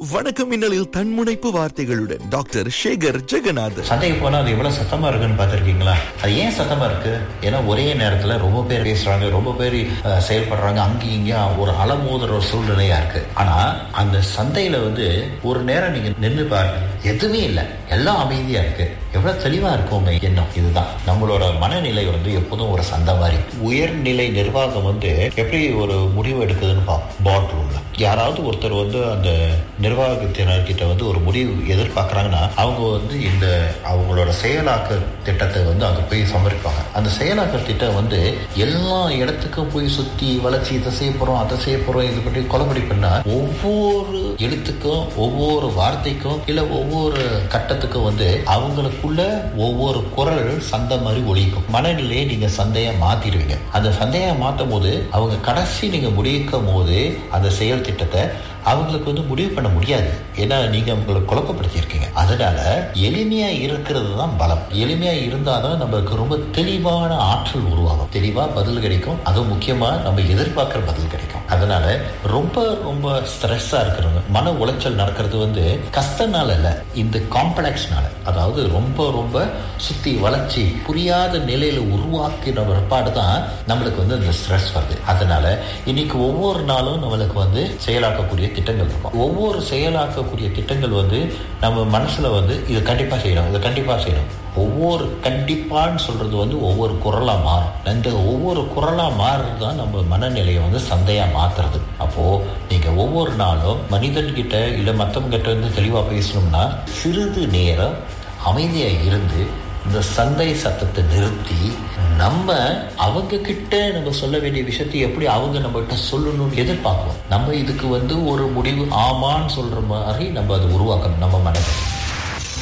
வணக்கம் மின்னலில் தன்முனைப்பு வார்த்தைகளுடன் டாக்டர் சேகர் ஜெகநாதன் சந்தைக்கு போனா அது எவ்வளவு சத்தமா இருக்குன்னு பார்த்திருக்கீங்களா அது ஏன் சத்தமா இருக்கு ஏன்னா ஒரே நேரத்துல ரொம்ப பேர் பேசுறாங்க ரொம்ப பேர் அஹ், செயல்படுறாங்க அங்கேயும் இங்கேயும் ஒரு அலமோதுற ஒரு சூழ்நிலையா இருக்கு ஆனா அந்த சந்தையில வந்து ஒரு நேரம் நீங்க நின்று பாருங்க எதுவுமே இல்லை எல்லாம் அமைதியா இருக்கு எவ்வளவு தெளிவா இருக்கும் உங்க எண்ணம் இதுதான் நம்மளோட மனநிலை வந்து எப்போதும் ஒரு சந்தை மாதிரி உயர்நிலை நிர்வாகம் வந்து எப்படி ஒரு முடிவு எடுக்குதுன்னு பார்ப்போம் போர்ட் ரூம்ல யாராவது ஒருத்தர் வந்து அந்த நிர்வாகத்தினர்கிட்ட வந்து ஒரு முடிவு எதிர்பார்க்கறாங்கன்னா அவங்க வந்து இந்த அவங்களோட செயலாக்க திட்டத்தை வந்து அங்க போய் சமர்ப்பிப்பாங்க அந்த செயலாக்க திட்டம் வந்து எல்லா இடத்துக்கும் போய் சுத்தி வளர்ச்சி இதை செய்ய போறோம் அதை செய்ய போறோம் இது பற்றி கொலப்படி பண்ணா ஒவ்வொரு எழுத்துக்கும் ஒவ்வொரு வார்த்தைக்கும் இல்ல ஒவ்வொரு கட்டத்துக்கும் வந்து அவங்களுக்குள்ள ஒவ்வொரு குரல் சந்தை மாதிரி ஒழிக்கும் மனநிலையை நீங்க சந்தையா மாத்திடுவீங்க அந்த சந்தையா மாற்றும் போது அவங்க கடைசி நீங்க முடிக்கும் போது அந்த செயல் திட்டத்தை அவங்களுக்கு வந்து முடிவு பண்ண முடியாது ஏன்னா நீங்க அவங்களை குழப்பப்படுத்தியிருக்கீங்க அதனால எளிமையா இருக்கிறது தான் பலம் எளிமையா இருந்தாதான் நம்மளுக்கு ரொம்ப தெளிவான ஆற்றல் உருவாகும் தெளிவா பதில் கிடைக்கும் அதுவும் முக்கியமா நம்ம எதிர்பார்க்கிற பதில் கிடைக்கும் அதனால ரொம்ப ரொம்ப ஸ்ட்ரெஸ்ஸா இருக்கிறவங்க மன உளைச்சல் நடக்கிறது வந்து கஷ்டனால இல்ல இந்த காம்ப்ளெக்ஸ்னால அதாவது ரொம்ப ரொம்ப சுத்தி வளர்ச்சி புரியாத நிலையில உருவாக்கின பிற்பாடு தான் நம்மளுக்கு வந்து இந்த ஸ்ட்ரெஸ் வருது அதனால இன்னைக்கு ஒவ்வொரு நாளும் நம்மளுக்கு வந்து செயலாக்கக்கூடிய திட்டங்கள் இருக்கும் ஒவ்வொரு செயலாக்கக்கூடிய திட்டங்கள் வந்து நம்ம மனசுல வந்து இது கண்டிப்பா செய்யணும் இதை கண்டிப்பா செய்யணும் ஒவ்வொரு கண்டிப்பான்னு சொல்றது வந்து ஒவ்வொரு குரலா மாறும் இந்த ஒவ்வொரு குரலா மாறுறது தான் நம்ம மனநிலையை வந்து சந்தையா மாத்துறது அப்போ நீங்க ஒவ்வொரு நாளும் மனிதன்கிட்ட இல்ல மத்தவங்க கிட்ட வந்து தெளிவா பேசணும்னா சிறிது நேரம் அமைதியா இருந்து இந்த சந்தை சத்தத்தை நிறுத்தி நம்ம அவங்க கிட்ட நம்ம சொல்ல வேண்டிய விஷயத்தை எப்படி அவங்க நம்ம கிட்ட சொல்லணும்னு எதிர்பார்க்கணும் நம்ம இதுக்கு வந்து ஒரு முடிவு ஆமான்னு சொல்ற மாதிரி நம்ம அதை உருவாக்கணும் நம்ம மனதை